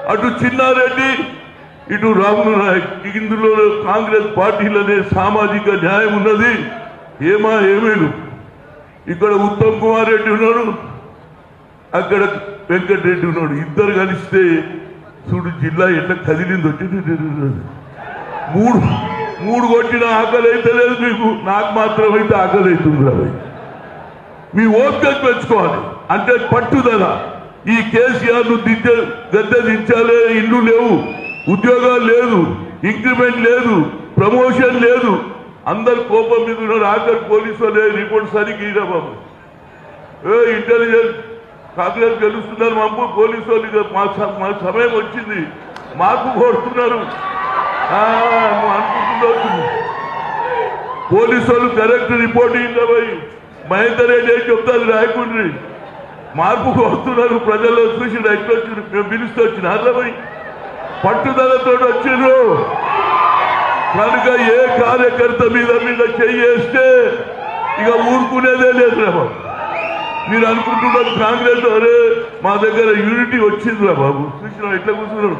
అటు చిన్నారెడ్డి ఇటు రాములు నాయక్ ఇందులో కాంగ్రెస్ పార్టీలనే సామాజిక న్యాయం ఉన్నది ఏమా ఏమేలు ఇక్కడ ఉత్తమ్ కుమార్ రెడ్డి ఉన్నాడు అక్కడ వెంకటరెడ్డి ఉన్నాడు ఇద్దరు కలిస్తే చూడు జిల్లా ఎట్లా కదిలింది వచ్చి మూడు మూడు కొట్టిన ఆకలి అయితే లేదు మీకు నాకు మాత్రం అయితే ఆకలి అవుతుంది రాబోయ్ మీ ఓపిక పెంచుకోవాలి అంటే పట్టుదల ఈ కేసీఆర్ ను దిద్దే గద్దె దించాలే ఇల్లు లేవు ఉద్యోగాలు లేదు ఇంక్రిమెంట్ లేదు ప్రమోషన్ లేదు అందరు కోపం మీద ఉన్నారు ఆఖరి పోలీసు వాళ్ళే రిపోర్ట్ సరిగ్గా ఇరా బాబు ఏ ఇంటెలిజెన్స్ కాంగ్రెస్ గెలుస్తున్నారు మాకు పోలీసు వాళ్ళు ఇక మా స- మా సమయం వచ్చింది మాకు కోరుతున్నారు ఆ, నువ్వు అనుకుంటున్నావు పోలీసు వాళ్ళు కరెక్ట్ రిపోర్ట్ ఇయ్యండి పోయి మహేందర్ రెడ్డి ఏం చెప్తారు రాయకుండ్రి మార్పు వస్తున్నారు ప్రజల్లో చూసి ఎట్లా వచ్చారు మేము పిలుస్తూ వచ్చిన అర్థమై పట్టుదలతో వచ్చిర్రు కనుక ఏ కార్యకర్త మీద మీద చెయ్యేస్తే ఇక ఊరుకునేదే లేదు రా బాబు మీరు అనుకుంటున్నారు కాంగ్రెస్ అరే మా దగ్గర యూనిటీ వచ్చిందిరా బాబు చూసిన ఎట్లా కూర్చున్నారు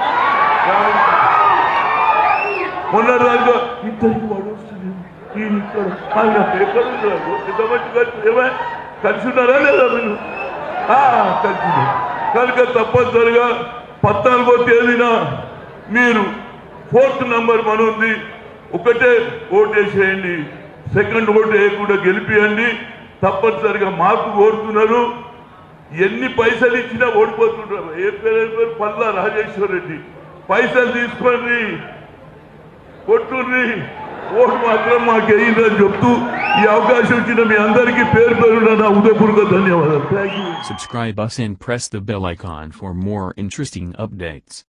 మొన్న దాకా ఇద్దరికి వాడు వస్తుంది ఈయన ఇక్కడ ఆయన ఎక్కడ ఉన్నారు ఎంత మంచి కలిసి ఏమై కలిసి ఉన్నారా లేదా మీరు ఆ, కలిసి ఉన్నారు. కనుక తప్పనిసరిగా పద్నాలుగో తేదీన మీరు ఫోర్త్ నంబర్ మన ఉంది ఒకటే ఓటు వేసేయండి సెకండ్ ఓటు వేయకుండా గెలిపియండి తప్పనిసరిగా మార్పు కోరుతున్నారు ఎన్ని పైసలు ఇచ్చినా ఓడిపోతుంటారు ఏ పేరు ఏ పేరు పల్లా రాజేశ్వర రెడ్డి పైసలు తీసుకోండి కొట్టుర్రి ఓటు మాత్రం మాకు వేయిందని చెప్తూ ఈ అవకాశం ఇచ్చిన మీ అందరికీ పేరు పేరున నా ఉదయపూర్వక ధన్యవాదాలు thank you Subscribe us and press the bell icon for more interesting updates.